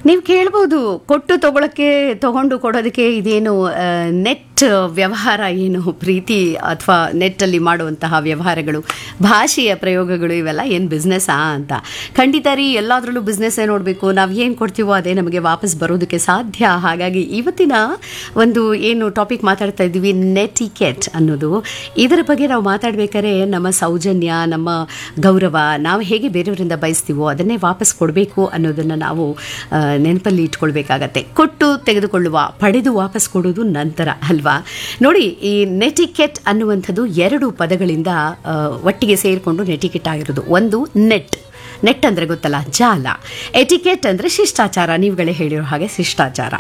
ನೀವು ಕೇಳ್ಬೋದು ಕೊಟ್ಟು ತಗೊಳಕ್ಕೆ ತಗೊಂಡು ಕೊಡೋದಕ್ಕೆ ಇದೇನು ನೆಟ್ ವ್ಯವಹಾರ ಏನು ಪ್ರೀತಿ ಅಥವಾ ನೆಟ್ಟಲ್ಲಿ ಮಾಡುವಂತಹ ವ್ಯವಹಾರಗಳು ಭಾಷೆಯ ಪ್ರಯೋಗಗಳು ಇವೆಲ್ಲ ಏನು ಬಿಸ್ನೆಸ್ಸಾ ಅಂತ ಖಂಡಿತ ರೀ ಎಲ್ಲದರಲ್ಲೂ ಬಿಸ್ನೆಸ್ಸೇ ನೋಡಬೇಕು ನಾವು ಏನು ಕೊಡ್ತೀವೋ ಅದೇ ನಮಗೆ ವಾಪಸ್ ಬರೋದಕ್ಕೆ ಸಾಧ್ಯ ಹಾಗಾಗಿ ಇವತ್ತಿನ ಒಂದು ಏನು ಟಾಪಿಕ್ ಮಾತಾಡ್ತಾ ಇದ್ದೀವಿ ನೆಟಿಕೆಟ್ ಅನ್ನೋದು ಇದರ ಬಗ್ಗೆ ನಾವು ಮಾತಾಡ್ಬೇಕಾದ್ರೆ ನಮ್ಮ ಸೌಜನ್ಯ ನಮ್ಮ ಗೌರವ ನಾವು ಹೇಗೆ ಬೇರೆಯವರಿಂದ ಬಯಸ್ತೀವೋ ಅದನ್ನೇ ವಾಪಸ್ ಕೊಡಬೇಕು ಅನ್ನೋದನ್ನು ನಾವು ಆ, ನೆನಪಲ್ಲಿ ಇಟ್ಕೊಳ್ಬೇಕಾಗತ್ತೆ ಕೊಟ್ಟು ತೆಗೆದುಕೊಳ್ಳುವ ಪಡೆದು ವಾಪಸ್ ಕೊಡೋದು ನಂತರ ಅಲ್ವಾ ನೋಡಿ ಈ ನೆಟಿಕೆಟ್ ಅನ್ನುವಂಥದ್ದು ಎರಡು ಪದಗಳಿಂದ ಆ, ಒಟ್ಟಿಗೆ ಸೇರಿಕೊಂಡು ನೆಟಿಕೆಟ್ ಆಗಿರೋದು ಒಂದು ನೆಟ್ ನೆಟ್ ಅಂದರೆ ಗೊತ್ತಲ್ಲ ಜಾಲ ಎಟಿಕೆಟ್ ಅಂದರೆ ಶಿಷ್ಟಾಚಾರ ನೀವುಗಳೇ ಹೇಳಿರೋ ಹಾಗೆ ಶಿಷ್ಟಾಚಾರ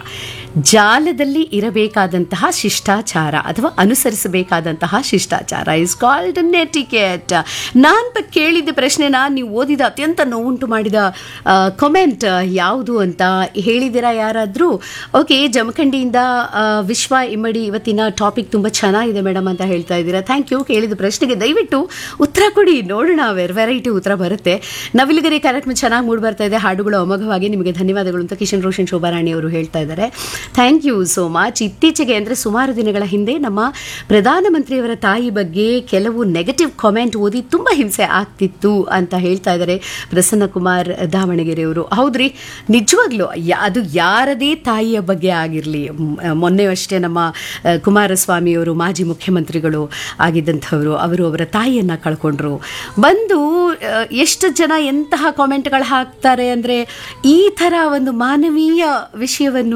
ಜಾಲದಲ್ಲಿ ಇರಬೇಕಾದಂತಹ ಶಿಷ್ಟಾಚಾರ ಅಥವಾ ಅನುಸರಿಸಬೇಕಾದಂತಹ ಶಿಷ್ಟಾಚಾರ ಇಸ್ ಕಾಲ್ಡ್ ನೆಟಿಕೆಟ್ ನಾನು ಕೇಳಿದ ಪ್ರಶ್ನೆನ ನೀವು ಓದಿದ ಅತ್ಯಂತ ನೋವುಂಟು ಮಾಡಿದ ಕಮೆಂಟ್ ಯಾವುದು ಅಂತ ಹೇಳಿದಿರಾ ಯಾರಾದರೂ ಓಕೆ ಜಮಖಂಡಿಯಿಂದ ಆ, ವಿಶ್ವ ಇಮ್ಮಡಿ ಇವತ್ತಿನ ಟಾಪಿಕ್ ತುಂಬ ಚೆನ್ನಾಗಿದೆ ಮೇಡಮ್ ಅಂತ ಹೇಳ್ತಾ ಇದ್ದೀರಾ ಥ್ಯಾಂಕ್ ಯು ಕೇಳಿದ ಪ್ರಶ್ನೆಗೆ ದಯವಿಟ್ಟು ಉತ್ತರ ಕೊಡಿ ನೋಡೋಣ ವೆರ್ ವೆರೈಟಿ ಉತ್ತರ ಬರುತ್ತೆ ನವಿಲುಗರಿ ಕಾರ್ಯಕ್ರಮ ಚೆನ್ನಾಗಿ ಮೂಡಿ ಬರ್ತಾ ಇದೆ ಹಾಡುಗಳು ಅಮೋಘವಾಗಿ ನಿಮಗೆ ಧನ್ಯವಾದಗಳು ಅಂತ ಕಿಶನ್ ರೋಷನ್ ಶೋಭಾರಾಣಿ ಅವರು ಹೇಳ್ತಾ ಇದ್ದಾರೆ ಥ್ಯಾಂಕ್ ಯು ಸೋ ಮಚ್ ಇತ್ತೀಚೆಗೆ ಅಂದರೆ ಸುಮಾರು ದಿನಗಳ ಹಿಂದೆ ನಮ್ಮ ಪ್ರಧಾನಮಂತ್ರಿಯವರ ತಾಯಿ ಬಗ್ಗೆ ಕೆಲವು ನೆಗೆಟಿವ್ ಕಾಮೆಂಟ್ ಓದಿ ತುಂಬ ಹಿಂಸೆ ಆಗ್ತಿತ್ತು ಅಂತ ಹೇಳ್ತಾ ಇದ್ದಾರೆ ಪ್ರಸನ್ನ ಕುಮಾರ್ ದಾವಣಗೆರೆಯವರು ಹೌದ್ರಿ ನಿಜವಾಗ್ಲೂ ಯಾ- ಅದು ಯಾರದೇ ತಾಯಿಯ ಬಗ್ಗೆ ಆಗಿರಲಿ ಮೊನ್ನೆ ಅಷ್ಟೇ ನಮ್ಮ ಆ, ಕುಮಾರಸ್ವಾಮಿಯವರು ಮಾಜಿ ಮುಖ್ಯಮಂತ್ರಿಗಳು ಆಗಿದ್ದಂಥವರು ಅವರು ಅವರ ತಾಯಿಯನ್ನು ಕಳ್ಕೊಂಡ್ರು ಬಂದು ಆ, ಎಷ್ಟು ಜನ ಎಂತಹ ಕಾಮೆಂಟ್ಗಳು ಹಾಕ್ತಾರೆ ಅಂದರೆ ಈ ಥರ ಒಂದು ಮಾನವೀಯ ವಿಷಯವನ್ನು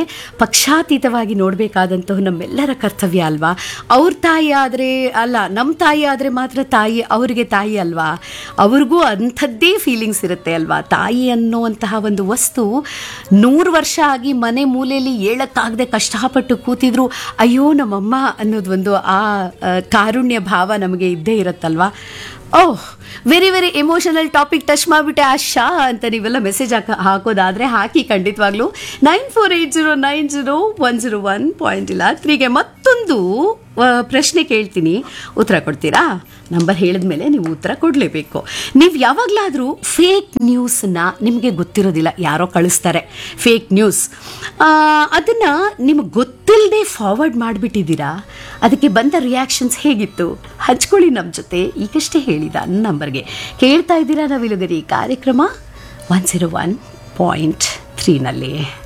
ಪಕ್ಷಾತೀತವಾಗಿ ನೋಡಬೇಕಾದಂತಹ ನಮ್ಮೆಲ್ಲರ ಕರ್ತವ್ಯ ಅಲ್ವಾ ಅವ್ರ ತಾಯಿ ಆದರೆ ಅಲ್ಲ ನಮ್ಮ ತಾಯಿ ಆದರೆ ಮಾತ್ರ ತಾಯಿ ಅವರಿಗೆ ತಾಯಿ ಅಲ್ವಾ ಅವ್ರಿಗೂ ಅಂಥದ್ದೇ ಫೀಲಿಂಗ್ಸ್ ಇರುತ್ತೆ ಅಲ್ವಾ ತಾಯಿ ಅನ್ನುವಂತಹ ಒಂದು ವಸ್ತು ನೂರು ವರ್ಷ ಆಗಿ ಮನೆ ಮೂಲೆಯಲ್ಲಿ ಏಳಕ್ಕಾಗದೆ ಕಷ್ಟಪಟ್ಟು ಕೂತಿದ್ರು ಅಯ್ಯೋ ನಮ್ಮಮ್ಮ ಅನ್ನೋದು ಒಂದು ಆ ಆ, ಕಾರುಣ್ಯ ಭಾವ ನಮಗೆ ಇದ್ದೇ ಇರುತ್ತಲ್ವಾ oh very very emotional topic touch ಮಾಡಿಬಿಟ್ಟೆ ಆ ಶಾ ಅಂತ ನೀವೆಲ್ಲ ಮೆಸೇಜ್ ಹಾಕ ಹಾಕೋದಾದರೆ ಹಾಕಿ ಖಂಡಿತವಾಗ್ಲೂ nine four eight zero nine zero one zero one point ಇಲ್ಲ ತ್ರೀಗೆ ಮತ್ತೊಂದು ಆ, ಪ್ರಶ್ನೆ ಕೇಳ್ತೀನಿ ಉತ್ತರ ಕೊಡ್ತೀರಾ ನಂಬರ್ ಹೇಳಿದ ಮೇಲೆ ನೀವು ಉತ್ತರ ಕೊಡಲೇಬೇಕು ನೀವು ಯಾವಾಗಲಾದರೂ ಫೇಕ್ ನ್ಯೂಸನ್ನ ನಿಮಗೆ ಗೊತ್ತಿರೋದಿಲ್ಲ ಯಾರೋ ಕಳಿಸ್ತಾರೆ ಫೇಕ್ ನ್ಯೂಸ್ ಅದನ್ನು ನಿಮಗೆ ಗೊತ್ತಿಲ್ಲದೆ ಫಾರ್ವರ್ಡ್ ಮಾಡಿಬಿಟ್ಟಿದ್ದೀರಾ ಅದಕ್ಕೆ ಬಂದ ರಿಯಾಕ್ಷನ್ಸ್ ಹೇಗಿತ್ತು ಹಂಚ್ಕೊಳ್ಳಿ ನಮ್ಮ ಜೊತೆ ಈಗಷ್ಟೇ ಹೇಳಿದ ನಂಬರ್ಗೆ ಕೇಳ್ತಾ ಇದ್ದೀರಾ ನಾವಿಲ್ಲಗರಿ ಕಾರ್ಯಕ್ರಮ ಒನ್ ಜೀರೋ ಒನ್ ಪಾಯಿಂಟ್ ತ್ರೀನಲ್ಲಿ